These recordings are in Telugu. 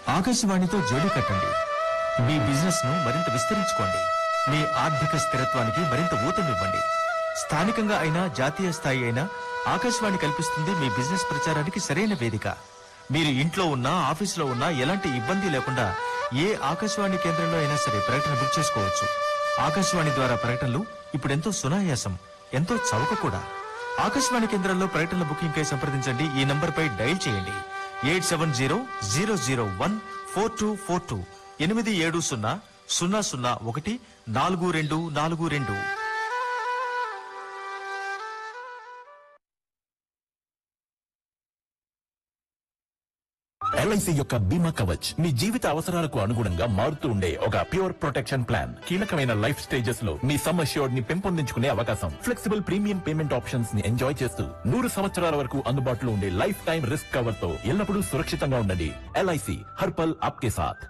ఆకాశవాణితో జోడీ కట్టండి మీ బిజినెస్ ను మరింత విస్తరించుకోండి మీ ఆర్థిక స్థిరత్వానికి మరింత ఊతమివ్వండి స్థానికంగా అయినా జాతీయ స్థాయి అయినా ఆకాశవాణి కల్పిస్తుంది మీ బిజినెస్ ప్రచారానికి సరైన వేదిక మీరు ఇంట్లో ఉన్నా ఆఫీసులో ఉన్నా ఎలాంటి ఇబ్బంది లేకుండా ఏ ఆకాశవాణి కేంద్రంలో అయినా సరే ప్రకటన బుక్ చేసుకోవచ్చు ఆకాశవాణి ద్వారా ప్రకటనలు ఇప్పుడెంతో సునాయాసం ఎంతో చౌక కూడా ఆకాశవాణి కేంద్రాల్లో ప్రకటనల బుకింగ్ కై సంప్రదించండి ఈ నంబర్ పై డైల్ చేయండి eight seven zero zero zero one four two four two ఎనిమిది ఏడు సున్నా సున్నా సున్నా ఒకటి నాలుగు రెండు నాలుగు రెండు ఎల్ఐసి యొక్క బీమా కవచ్ మీ జీవిత అవసరాలకు అనుగుణంగా మారుతూ ఉండే ఒక ప్యూర్ ప్రొటెక్షన్ ప్లాన్ కీలకమైన లైఫ్ స్టేజెస్ లో మీ సమ్ అష్యూర్డ్ ని పెంపొందించుకునే అవకాశం ఫ్లెక్సిబుల్ ప్రీమియం పేమెంట్ ఆప్షన్స్ ని ఎంజాయ్ చేస్తూ నూరు సంవత్సరాల వరకు అందుబాటులో ఉండే లైఫ్ టైం రిస్క్ కవర్ తో ఎల్లప్పుడూ సురక్షితంగా ఉండండి ఎల్ఐసి హర్పల్ ఆప్కే సాథ్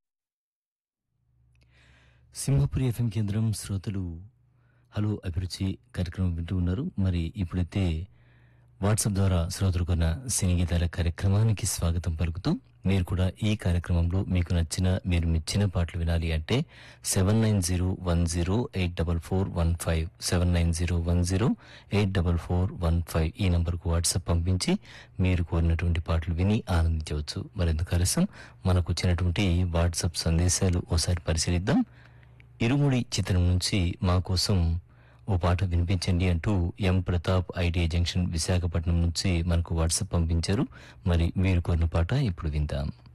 సింహపురి ఎఫ్ఎం కేంద్రం శ్రోతలు హలో అభిరుచి కార్యక్రమం వింటూ ఉన్నారు మరి ఇప్పుడైతే వాట్సాప్ ద్వారా శ్రోతలు కొన్న సినీ గీతాల కార్యక్రమానికి స్వాగతం పలుకుతూ మీరు కూడా ఈ కార్యక్రమంలో మీకు నచ్చిన మీరు మెచ్చిన పాటలు వినాలి అంటే seven nine zero one zero eight double four one five seven nine zero one zero eight double four one five ఈ నంబర్కు వాట్సాప్ పంపించి మీరు కోరినటువంటి పాటలు విని ఆనందించవచ్చు మరెందుకు ఆలస్యం మనకు వచ్చినటువంటి వాట్సాప్ సందేశాలు ఓసారి పరిశీలిద్దాం ఇరుముడి చిత్రం నుంచి మా కోసం ఓ పాట వినిపించండి అంటూ M Pratap ITI junction Visakhapatnam నుంచి మనకు వాట్సాప్ పంపించారు మరి మీరు కోరిన పాట ఇప్పుడు విందాం